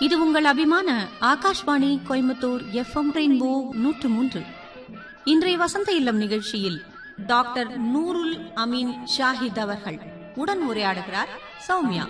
இது உங்கள் அபிமான ஆகாஷ்வாணி கோயம்புத்தூர் எஃப்எம் ரெயின்போ நூற்று மூன்று இன்றைய வசந்த இல்லம் நிகழ்ச்சியில் டாக்டர் நூருல் அமீன் ஷாஹித் அவர்கள் உடன் உரையாடுகிறார் சௌமியா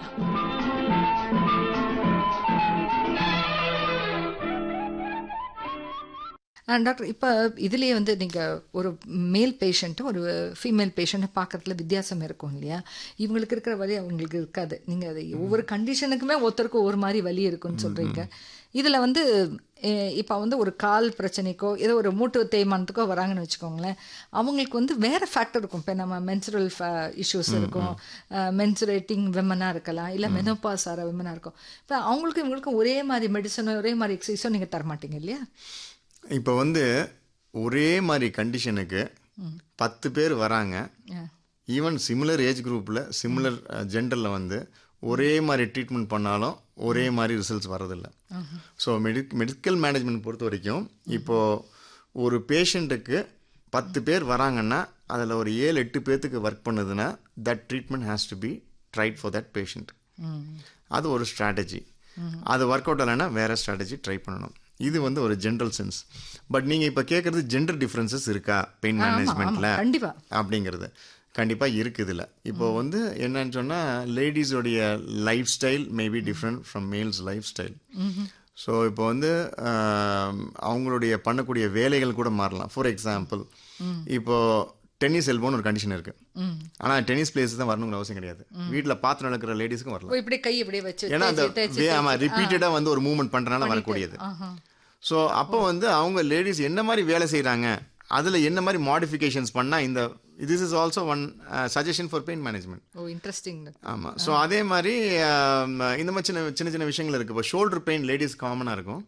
டாக்டர் இப்போ இதுலேயே வந்து நீங்கள் ஒரு மேல் பேஷண்ட்டும் ஒரு ஃபீமேல் பேஷண்ட்டை பார்க்கறதுல வித்தியாசம் இருக்கும் இல்லையா இவங்களுக்கு இருக்கிற வலி அவங்களுக்கு இருக்காது நீங்கள் அதை ஒவ்வொரு கண்டிஷனுக்குமே ஒருத்தருக்கும் ஒரு மாதிரி வலி இருக்குன்னு சொல்கிறீங்க இதில் வந்து இப்போ வந்து ஒரு கால் பிரச்சனைக்கோ ஏதோ ஒரு மூட்டு தேய்மானத்துக்கோ வராங்கன்னு வச்சுக்கோங்களேன் அவங்களுக்கு வந்து வேறு ஃபேக்டர் இருக்கும் இப்போ நம்ம மென்சுரல் இஷ்யூஸ் இருக்கும் மென்சுரேட்டிங் விமனாக இருக்கலாம் இல்லை மெனோபாஸ் ஆகிற விமனாக இருக்கும் இப்போ அவங்களுக்கும் இவங்களுக்கும் ஒரே மாதிரி மெடிசனோ ஒரே மாதிரி எக்ஸசைஸோ நீங்கள் தரமாட்டீங்க இல்லையா இப்போ வந்து ஒரே மாதிரி கண்டிஷனுக்கு பத்து பேர் வராங்க ஈவன் சிமிலர் ஏஜ் குரூப்பில் சிமிலர் ஜெண்டரில் வந்து ஒரே மாதிரி ட்ரீட்மெண்ட் பண்ணாலும் ஒரே மாதிரி ரிசல்ட்ஸ் வரதில்லை ஸோ மெடிக் மெடிக்கல் மேனேஜ்மெண்ட் பொறுத்த வரைக்கும் இப்போது ஒரு பேஷண்ட்டுக்கு பத்து பேர் வராங்கன்னா அதில் ஒரு ஏழு எட்டு பேர்த்துக்கு ஒர்க் பண்ணுதுன்னா that treatment has to be tried for that patient அது ஒரு ஸ்ட்ராட்டஜி அது ஒர்க் அவுட் இல்லைன்னா வேறு ஸ்ட்ராட்டஜி ட்ரை பண்ணணும் இது வந்து ஒரு ஜென்ரல் சென்ஸ் பட் நீங்கள் இப்போ கேட்குறது ஜெண்டர் டிஃப்ரென்சஸ் இருக்கா பெயின் மேனேஜ்மெண்ட்டில் கண்டிப்பாக அப்படிங்கிறது கண்டிப்பாக இருக்குதுல்ல இப்போ வந்து என்னன்னு சொன்னால் லேடிஸோடைய life style maybe different from males life style so இப்போ வந்து அவங்களுடைய பண்ணக்கூடிய வேலைகள் கூட மாறலாம் ஃபார் எக்ஸாம்பிள் இப்போ டென்னிஸ் எல்போன்னு ஒரு கண்டிஷன் இருக்கு ஆனா டென்னிஸ் பிளேஸ் தான் வரணுங்கிற அவசியம் கிடையாது வீட்டில் பார்த்து நடக்கிற லேடிஸ்க்கும் வரலாம் இப்படி கை இப்படியே வச்சு ஏன்னா அந்த ஆமா ரிப்பீட்டடா வந்து ஒரு மூவ்மெண்ட் பண்றதுனால வரக்கூடியது ஸோ அப்போ வந்து அவங்க லேடிஸ் என்ன மாதிரி வேலை செய்கிறாங்க அதில் என்ன மாதிரி மாடிஃபிகேஷன்ஸ் பண்ணால் இந்த this is also one suggestion for pain management oh interesting ஆமாம் ஸோ அதே மாதிரி இந்த மாதிரி சின்ன சின்ன சின்ன விஷயங்கள் இருக்குது இப்போ ஷோல்டர் பெயின் லேடிஸ் காமனாக இருக்கும்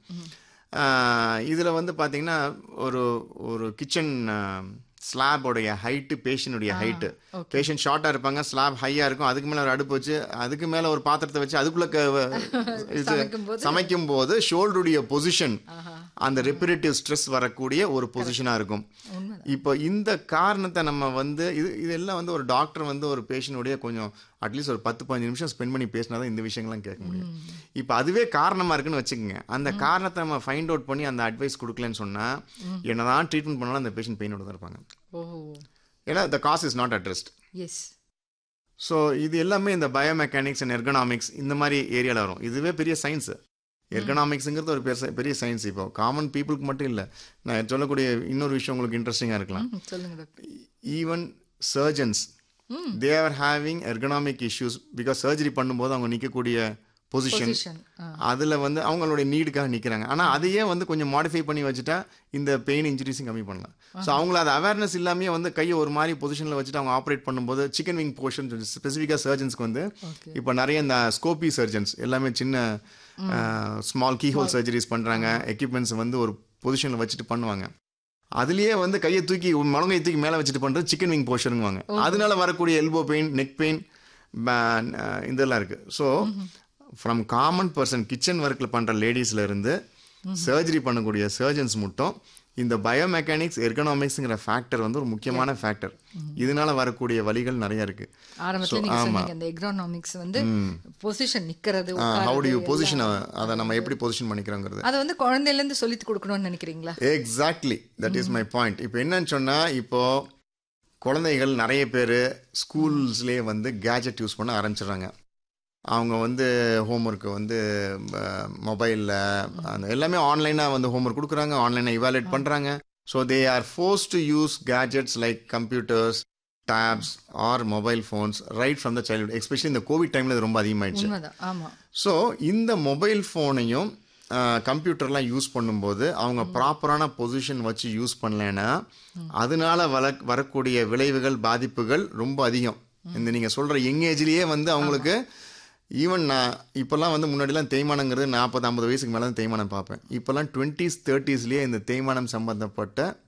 இதில் வந்து பார்த்தீங்கன்னா ஒரு ஒரு கிச்சன் ஸ்லாபோடைய ஹைட்டு பேஷண்ட்டுடைய ஹைட்டு பேஷண்ட் ஷார்ட்டாக இருப்பாங்க ஸ்லாப் ஹையாக இருக்கும் அதுக்கு மேலே ஒரு அடுப்பு வச்சு அதுக்கு மேலே ஒரு பாத்திரத்தை வச்சு அதுக்குள்ளே இது சமைக்கும் போது ஷோல்டருடைய பொசிஷன் அந்த ரெப்பிரேட்டிவ் ஸ்ட்ரெஸ் வரக்கூடிய ஒரு பொசிஷனாக இருக்கும் இப்போ இந்த காரணத்தை நம்ம வந்து இது இதெல்லாம் வந்து ஒரு டாக்டர் வந்து ஒரு பேஷண்ட்டுடைய கொஞ்சம் அட்லீஸ்ட் ஒரு பத்து பதினஞ்சு நிமிஷம் ஸ்பெண்ட் பண்ணி பேசினா தான் இந்த விஷயங்கள்லாம் கேட்க முடியும் இப்போ அதுவே காரணமாக இருக்குன்னு வச்சுக்கோங்க அந்த காரணத்தை நம்ம ஃபைண்ட் அவுட் பண்ணி அந்த அட்வைஸ் கொடுக்கலன்னு சொன்னால் என்னதான் ட்ரீட்மெண்ட் பண்ணாலும் அந்த பேஷண்ட் பெயினோட தான் இருப்பாங்க ஏன்னா the cause is not addressed yes so இது எல்லாமே இந்த பயோமெக்கானிக்ஸ் அண்ட் எர்கனாமிக்ஸ் இந்த மாதிரி ஏரியாவில் வரும் இதுவே பெரிய சயின்ஸு எர்கனாமிக்ஸுங்கிறது ஒரு பெரிய பெரிய சயின்ஸ் இப்போ காமன் பீப்புளுக்கு மட்டும் இல்லை நான் சொல்லக்கூடிய இன்னொரு விஷயம் உங்களுக்கு இன்ட்ரெஸ்டிங்காக இருக்கலாம் சொல்லுங்க even surgeons they are having ergonomic issues because surgery பண்ணும்போது அவங்க நிற்கக்கூடிய பொசிஷன் அதில் வந்து அவங்களுடைய நீடுக்காக நிற்கிறாங்க ஆனால் அதையே வந்து கொஞ்சம் மாடிஃபை பண்ணி வச்சுட்டா இந்த பெயின் இன்ஜுரிஸும் கம்மி பண்ணலாம் ஸோ அவங்கள அது அவேர்னஸ் இல்லாமே வந்து கையை ஒரு மாதிரி பொசிஷனில் வச்சுட்டு அவங்க ஆப்ரேட் பண்ணும்போது சிக்கன் விங் போர்ஷன் ஸ்பெசிஃபிக்காக சர்ஜன்ஸ்க்கு வந்து இப்போ நிறைய இந்த ஸ்கோபி சர்ஜன்ஸ் எல்லாமே சின்ன ஸ்மால் கீஹோல் சர்ஜரிஸ் பண்ணுறாங்க எக்யூப்மெண்ட்ஸ் வந்து ஒரு பொசிஷனில் வச்சுட்டு பண்ணுவாங்க அதுலயே வந்து கையை தூக்கி முழங்கை தூக்கி மேலே வச்சுட்டு பண்ணுறது சிக்கன் விங் போர்ஷனுங்குவாங்க அதனால வரக்கூடிய எல்போ பெயின் நெக் பெயின் இதெல்லாம் இருக்கு so from common person kitchen ஒர்க்கில் பண்ணுற லேடிஸ்ல இருந்து சர்ஜரி பண்ணக்கூடிய சர்ஜன்ஸ் மட்டும் இந்த பயோமெக்கானிக்ஸ் எர்கனாமிக்ஸ்ங்கிற ஃபேக்டர் வந்து ஒரு முக்கியமான ஃபேக்டர் இதனால வரக்கூடிய வழிகள் நிறைய இருக்கு ஆரம்பத்துல நீங்க சொன்னீங்க அந்த எக்னாமிக்ஸ் வந்து பொசிஷன் நிக்கிறது ஹவு டு யூ பொசிஷன் அதை நம்ம எப்படி பொசிஷன் பண்ணிக்கிறோங்கிறது அதை வந்து குழந்தையில இருந்து சொல்லி கொடுக்கணும்னு நினைக்கிறீங்களா exactly that is my point இப்போ என்னன்னு சொன்னா இப்போ குழந்தைகள் நிறைய பேர் ஸ்கூல்ஸ்லேயே வந்து கேஜெட் யூஸ் பண்ண ஆரம்பிச்சிடுறாங்க அவங்க வந்து ஹோம்ஒர்க்கு வந்து மொபைலில் அந்த எல்லாமே ஆன்லைனாக வந்து ஹோம்ஒர்க் கொடுக்குறாங்க ஆன்லைனாக இவாலுவேட் பண்ணுறாங்க so they are force to use gadgets like computers tabs or mobile phones right from the childhood especially இந்த கோவிட் டைமில் இது ரொம்ப அதிகமாயிடுச்சு ஸோ இந்த மொபைல் ஃபோனையும் கம்ப்யூட்டர்லாம் யூஸ் பண்ணும்போது அவங்க ப்ராப்பரான பொசிஷன் வச்சு யூஸ் பண்ணலைன்னா அதனால வர வரக்கூடிய விளைவுகள் பாதிப்புகள் ரொம்ப அதிகம் இந்த நீங்கள் சொல்கிற யங் ஏஜ்லேயே வந்து அவங்களுக்கு ஈவன் நான் இப்போல்லாம் வந்து முன்னாடிலாம் தேய்மானங்கிறது நாற்பது ஐம்பது வயசுக்கு மேலே தான் தேய்மானம் பார்ப்பேன் இப்போல்லாம் டுவெண்ட்டீஸ் தேர்ட்டிஸ்லேயே இந்த தேய்மானம் சம்மந்தப்பட்ட